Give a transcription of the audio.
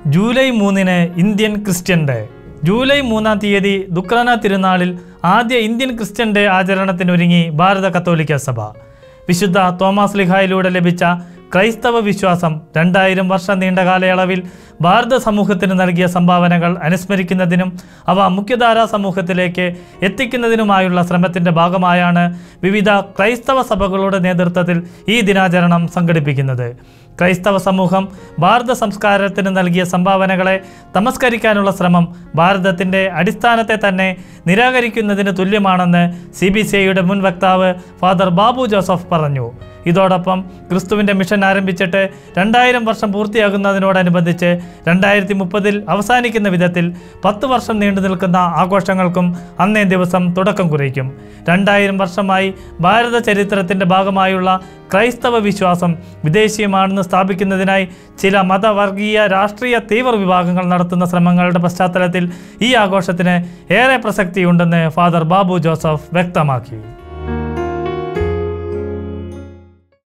July മൂന്നിന് Indian Christian day July മൂന്നാം തീയതി ദുക്രാന തിരുനാളിൽ ആദ്യ ഇന്ത്യൻ ക്രിസ്ത്യൻ ഡേ ആചരണത്തിനൊരുങ്ങി ഭാരത കത്തോലിക്ക സഭ വിശുദ്ധ തോമസ് ലിഹായിലൂടെ ലഭിച്ച ക്രൈസ്തവ വിശ്വാസം രണ്ടായിരം വർഷം നീണ്ട കാലയളവിൽ ഭാരത സമൂഹത്തിന് നൽകിയ സംഭാവനകൾ അനുസ്മരിക്കുന്നതിനും അവ മുഖ്യധാരാ സമൂഹത്തിലേക്ക് എത്തിക്കുന്നതിനുമായുള്ള ശ്രമത്തിൻ്റെ ഭാഗമായാണ് വിവിധ ക്രൈസ്തവ സഭകളുടെ നേതൃത്വത്തിൽ ഈ ദിനാചരണം സംഘടിപ്പിക്കുന്നത് ക്രൈസ്തവ സമൂഹം ഭാരത സംസ്കാരത്തിന് നൽകിയ സംഭാവനകളെ തമസ്കരിക്കാനുള്ള ശ്രമം ഭാരതത്തിൻ്റെ അടിസ്ഥാനത്തെ തന്നെ നിരാകരിക്കുന്നതിന് തുല്യമാണെന്ന് സി ബി സി ഐയുടെ മുൻ വക്താവ് ഫാദർ ബാബു ജോസഫ് പറഞ്ഞു ഇതോടൊപ്പം ക്രിസ്തുവിൻ്റെ മിഷൻ ആരംഭിച്ചിട്ട് രണ്ടായിരം വർഷം പൂർത്തിയാകുന്നതിനോടനുബന്ധിച്ച് രണ്ടായിരത്തി മുപ്പതിൽ അവസാനിക്കുന്ന വിധത്തിൽ പത്ത് വർഷം നീണ്ടു നിൽക്കുന്ന ആഘോഷങ്ങൾക്കും അന്നേ ദിവസം തുടക്കം കുറിക്കും രണ്ടായിരം വർഷമായി ഭാരത ചരിത്രത്തിൻ്റെ ഭാഗമായുള്ള ക്രൈസ്തവ വിശ്വാസം വിദേശീയമാണെന്ന് സ്ഥാപിക്കുന്നതിനായി ചില മതവർഗീയ രാഷ്ട്രീയ തീവ്ര വിഭാഗങ്ങൾ നടത്തുന്ന ശ്രമങ്ങളുടെ പശ്ചാത്തലത്തിൽ ഈ ആഘോഷത്തിന് ഏറെ പ്രസക്തിയുണ്ടെന്ന് ഫാദർ ബാബു ജോസഫ് വ്യക്തമാക്കി